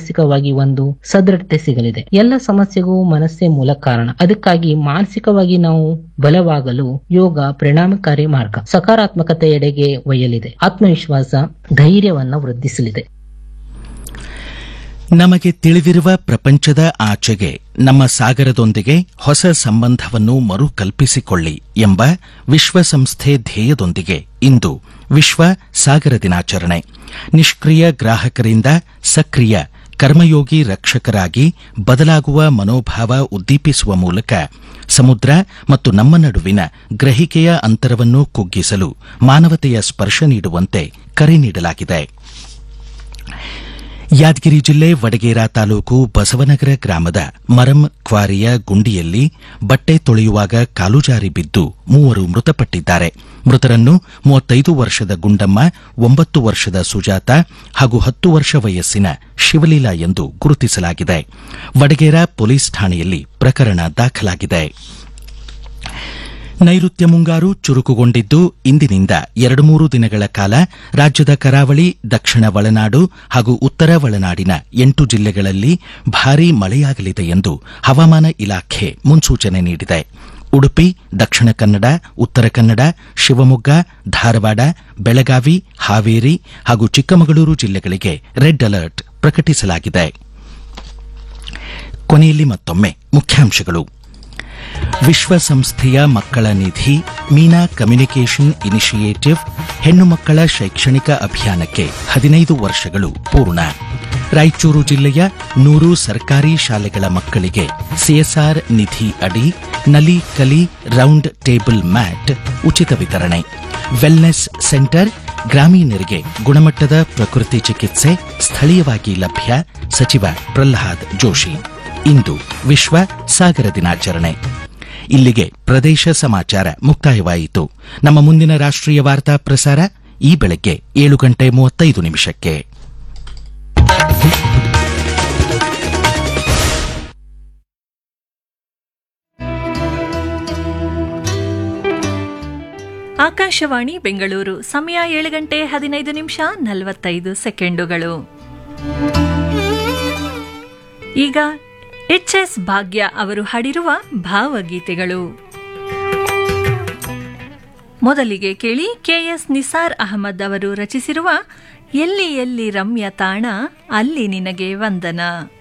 ಮಾನಸಿಕವಾಗಿ ಒಂದು ಸದೃಢತೆ ಸಿಗಲಿದೆ ಎಲ್ಲ ಸಮಸ್ಯೆಗೂ ಮನಸ್ಸೇ ಮೂಲ ಕಾರಣ ಅದಕ್ಕಾಗಿ ಮಾನಸಿಕವಾಗಿ ನಾವು ಬಲವಾಗಲು ಯೋಗ ಪರಿಣಾಮಕಾರಿ ಮಾರ್ಗ ಸಕಾರಾತ್ಮಕತೆಯೆಡೆಗೆ ಒಯ್ಯಲಿದೆ ಆತ್ಮವಿಶ್ವಾಸ ಧೈರ್ಯವನ್ನ ವೃದ್ಧಿಸಲಿದೆ ನಮಗೆ ತಿಳಿದಿರುವ ಪ್ರಪಂಚದ ಆಚೆಗೆ ನಮ್ಮ ಸಾಗರದೊಂದಿಗೆ ಹೊಸ ಸಂಬಂಧವನ್ನು ಮರುಕಲ್ಪಿಸಿಕೊಳ್ಳಿ ಎಂಬ ವಿಶ್ವಸಂಸ್ಥೆ ಧ್ಯೇಯದೊಂದಿಗೆ ಇಂದು ವಿಶ್ವ ಸಾಗರ ದಿನಾಚರಣೆ ನಿಷ್ಕ್ರಿಯ ಗ್ರಾಹಕರಿಂದ ಸಕ್ರಿಯ ಕರ್ಮಯೋಗಿ ರಕ್ಷಕರಾಗಿ ಬದಲಾಗುವ ಮನೋಭಾವ ಉದ್ದೀಪಿಸುವ ಮೂಲಕ ಸಮುದ್ರ ಮತ್ತು ನಮ್ಮ ನಡುವಿನ ಗ್ರಹಿಕೆಯ ಅಂತರವನ್ನು ಕುಗ್ಗಿಸಲು ಮಾನವತೆಯ ಸ್ಪರ್ಶ ನೀಡುವಂತೆ ಕರೆ ನೀಡಲಾಗಿದೆ ಯಾದಗಿರಿ ಜಿಲ್ಲೆ ವಡಗೇರ ತಾಲೂಕು ಬಸವನಗರ ಗ್ರಾಮದ ಮರಂ ಕ್ವಾರಿಯ ಗುಂಡಿಯಲ್ಲಿ ಬಟ್ಟೆ ತೊಳೆಯುವಾಗ ಕಾಲು ಜಾರಿ ಬಿದ್ದು ಮೂವರು ಮೃತಪಟ್ಟಿದ್ದಾರೆ ಮೃತರನ್ನು ಮೂವತ್ತೈದು ವರ್ಷದ ಗುಂಡಮ್ಮ ಒಂಬತ್ತು ವರ್ಷದ ಸುಜಾತ ಹಾಗೂ ಹತ್ತು ವರ್ಷ ವಯಸ್ಸಿನ ಶಿವಲೀಲಾ ಎಂದು ಗುರುತಿಸಲಾಗಿದೆ ವಡಗೇರ ಪೊಲೀಸ್ ಠಾಣೆಯಲ್ಲಿ ಪ್ರಕರಣ ದಾಖಲಾಗಿದೆ ನೈಋತ್ಯ ಮುಂಗಾರು ಚುರುಕುಗೊಂಡಿದ್ದು ಇಂದಿನಿಂದ ಎರಡು ಮೂರು ದಿನಗಳ ಕಾಲ ರಾಜ್ಯದ ಕರಾವಳಿ ದಕ್ಷಿಣ ಒಳನಾಡು ಹಾಗೂ ಉತ್ತರ ಒಳನಾಡಿನ ಎಂಟು ಜಿಲ್ಲೆಗಳಲ್ಲಿ ಭಾರೀ ಮಳೆಯಾಗಲಿದೆ ಎಂದು ಹವಾಮಾನ ಇಲಾಖೆ ಮುನ್ಸೂಚನೆ ನೀಡಿದೆ ಉಡುಪಿ ದಕ್ಷಿಣ ಕನ್ನಡ ಉತ್ತರ ಕನ್ನಡ ಶಿವಮೊಗ್ಗ ಧಾರವಾಡ ಬೆಳಗಾವಿ ಹಾವೇರಿ ಹಾಗೂ ಚಿಕ್ಕಮಗಳೂರು ಜಿಲ್ಲೆಗಳಿಗೆ ರೆಡ್ ಅಲರ್ಟ್ ಪ್ರಕಟಿಸಲಾಗಿದೆ ಕೊನೆಯಲ್ಲಿ ಮತ್ತೊಮ್ಮೆ ಮುಖ್ಯಾಂಶಗಳು ವಿಶ್ವಸಂಸ್ಥೆಯ ಮಕ್ಕಳ ನಿಧಿ ಮೀನಾ ಕಮ್ಯುನಿಕೇಷನ್ ಇನಿಷಿಯೇಟಿವ್ ಹೆಣ್ಣು ಮಕ್ಕಳ ಶೈಕ್ಷಣಿಕ ಅಭಿಯಾನಕ್ಕೆ ಹದಿನೈದು ವರ್ಷಗಳು ಪೂರ್ಣ ರಾಯಚೂರು ಜಿಲ್ಲೆಯ ನೂರು ಸರ್ಕಾರಿ ಶಾಲೆಗಳ ಮಕ್ಕಳಿಗೆ ಸಿಎಸ್ಆರ್ ನಿಧಿ ಅಡಿ ನಲಿ ಕಲಿ ರೌಂಡ್ ಟೇಬಲ್ ಮ್ಯಾಟ್ ಉಚಿತ ವಿತರಣೆ ವೆಲ್ನೆಸ್ ಸೆಂಟರ್ ಗ್ರಾಮೀಣರಿಗೆ ಗುಣಮಟ್ಟದ ಪ್ರಕೃತಿ ಚಿಕಿತ್ಸೆ ಸ್ಥಳೀಯವಾಗಿ ಲಭ್ಯ ಸಚಿವ ಪ್ರಹ್ಲಾದ್ ಜೋಶಿ ಇಂದು ವಿಶ್ವ ಸಾಗರ ದಿನಾಚರಣೆ ಇಲ್ಲಿಗೆ ಪ್ರದೇಶ ಸಮಾಚಾರ ಮುಕ್ತಾಯವಾಯಿತು ನಮ್ಮ ಮುಂದಿನ ರಾಷ್ಟ್ರೀಯ ವಾರ್ತಾ ಪ್ರಸಾರ ಈ ಬೆಳಗ್ಗೆ ಏಳು ಗಂಟೆ ಮೂವತ್ತೈದು ನಿಮಿಷಕ್ಕೆ ಆಕಾಶವಾಣಿ ಬೆಂಗಳೂರು ಸಮಯ ಏಳು ಗಂಟೆ ಹದಿನೈದು ನಿಮಿಷ ನಲವತ್ತೈದು ಸೆಕೆಂಡುಗಳು ಈಗ ಎಚ್ ಎಸ್ ಭಾಗ್ಯ ಅವರು ಹಾಡಿರುವ ಭಾವಗೀತೆಗಳು ಮೊದಲಿಗೆ ಕೇಳಿ ಕೆಎಸ್ ನಿಸಾರ್ ಅಹಮದ್ ಅವರು ರಚಿಸಿರುವ ಎಲ್ಲಿ ಎಲ್ಲಿ ರಮ್ಯ ತಾಣ ಅಲ್ಲಿ ನಿನಗೆ ವಂದನ